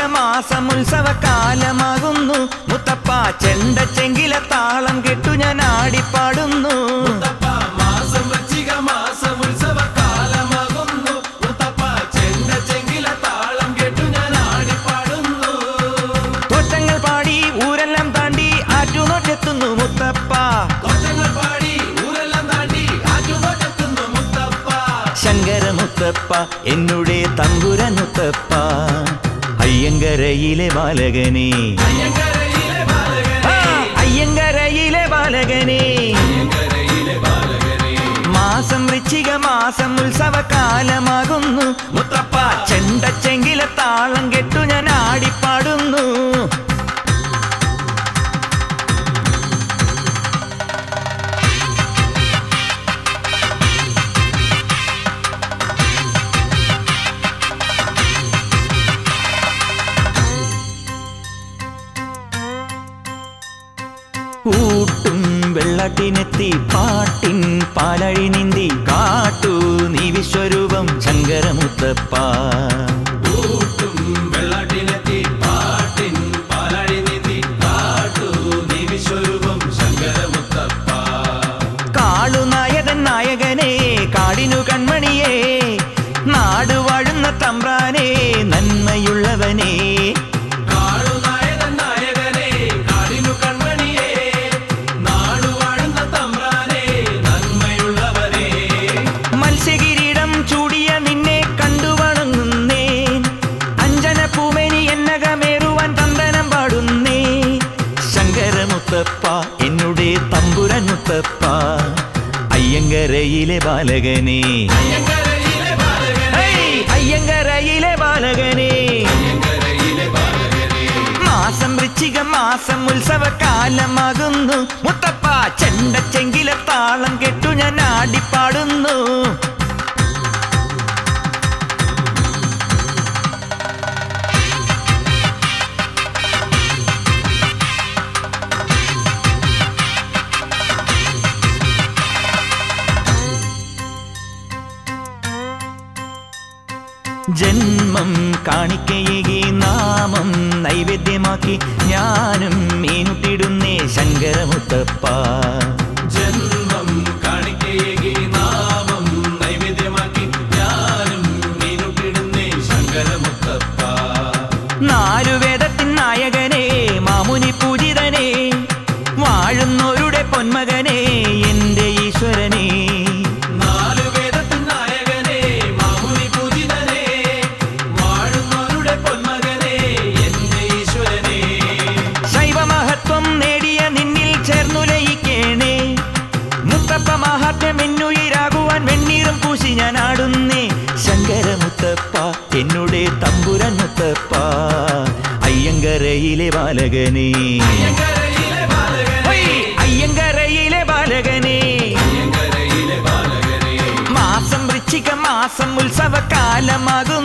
മാസം ഉത്സവകാലമാകുന്നു മുത്തപ്പ ചെണ്ട ചെങ്കില താളം കെട്ടു ഞാൻ ആടിപ്പാടുന്നു മുത്തപ്പ മാസം വൃശ്ചിക മാസം ഉത്സവകാലമാകുന്നു മുത്തപ്പ ചെണ്ട ചെങ്കില താളം കേട്ടു ഞാൻ ആടിപ്പാടുന്നു തോറ്റങ്ങൾ പാടി ഊരെല്ലാം താണ്ടി ആറ്റുനോട്ടെത്തുന്നു മുത്തപ്പ കൊച്ചങ്ങൾ പാടി ഊരെല്ലാം താണ്ടി ആറ്റുനോട്ടെത്തുന്നു മുത്തപ്പ ശങ്കര മുത്തപ്പ എന്നുടെ തമ്പുരൻ മുത്തപ്പ അയ്യങ്കരയിലെ ബാലകനെ അയ്യങ്കരയിലെ ബാലകനെ ആ, അയ്യങ്കരയിലെ ബാലകനെ അയ്യങ്കരയിലെ ബാലകനെ മാസം വൃശ്ചിക മാസം ഉത്സവകാലമാകുന്നു മുത്തപ്പ ചെണ്ട ചെങ്കില താളം കെട്ടു ഞാൻ ആടിപ്പാടുന്നു ഊട്ടും വെള്ളട്ടിനെത്തി പാട്ടിൻ പാലഴി നീന്തി കാട്ടു നീ വിശ്വരൂപം ശങ്കരമുത്തപ്പ ൂട്ടും വെള്ളാട്ടിനെത്തി പാട്ടിൻ പാലാഴി നീന്തി കാട്ടു നീ വിശ്വരൂപം ശങ്കരമുത്തപ്പ കാളുനായകൻ നായകനെ കാടിനു കൺമണിയേ നാട് വാഴുന്ന തമ്പ്രാനെ നന്മയുള്ളവനെ കാളുനായകൻ നായകനെ കാടിനു കൺമണിയേ നാടു വാഴുന്ന തമ്പ്രാനെ നന്മയുള്ളവനെ മത്സ്യകിരീടം ചൂടിയ നിന്നെ കണ്ടു വണങ്ങുന്നേ അഞ്ജന പൂമേനി എന്നകമേറുവാൻ തന്തനം പാടുന്നേ ശങ്കരമുത്തപ്പ എന്നുടെ തമ്പുരൻ മുത്തപ്പ അയ്യങ്കരയിലെ ബാലകനെ അയ്യങ്കരയിലെ ബാലകനെ ഹേയ്! അയ്യങ്കരയിലെ ബാലകനെ അയ്യങ്കരയിലെ ബാലകനെ മാസം വൃശ്ചിക മാസം ഉത്സവകാലമാകുന്നു മുത്തപ്പ ചെണ്ട ചെങ്കില താളം കെട്ടു ഞാൻ ആടിപ്പാടുന്നു ജന്മം കാണിക്കയേകി നാമം നൈവേദ്യമാക്കി ഞാനും മീനുട്ടിടുന്നേ ശങ്കരമുത്തപ്പ ജന്മം കാണിക്കയേകി നാമം നൈവേദ്യമാക്കി ഞാനും മീനുട്ടിടുന്നേ ശങ്കരമുത്തപ്പ നാലു വേദത്തിൻ നായകനെ മാമുനി പൂജിതനെ വാഴുന്നോരുടെ പൊന്മകനെ എന്റെ ഈശ്വരനെ നാലു വേദത്തിൻ നായകനെ മാമുനി പൂജിതനെ വാഴുന്നവരുടെ പൊന്മകനെ എന്റെ ഈശ്വരനെ ശൈവമഹത്വം നേടിയ നിന്നിൽ ചേർന്നു ലയിക്കേണേ മുത്തപ്പ മഹാത്മ്യം എന്നുയിരാകുവാൻ വെണ്ണീറും പൂശി ഞാൻ ആടുന്നേ ശങ്കരമുത്തപ്പ എന്നുടെ തമ്പുരൻ മുത്തപ്പ അയ്യങ്കരയിലെ ബാലകനെ അയ്യങ്കരയിലെ ബാലകനെ ഹൊയ്! അയ്യങ്കരയിലെ ബാലകനെ അയ്യങ്കരയിലെ ബാലകനെ മാസം വൃശ്ചിക മാസം ഉത്സവകാലമാകും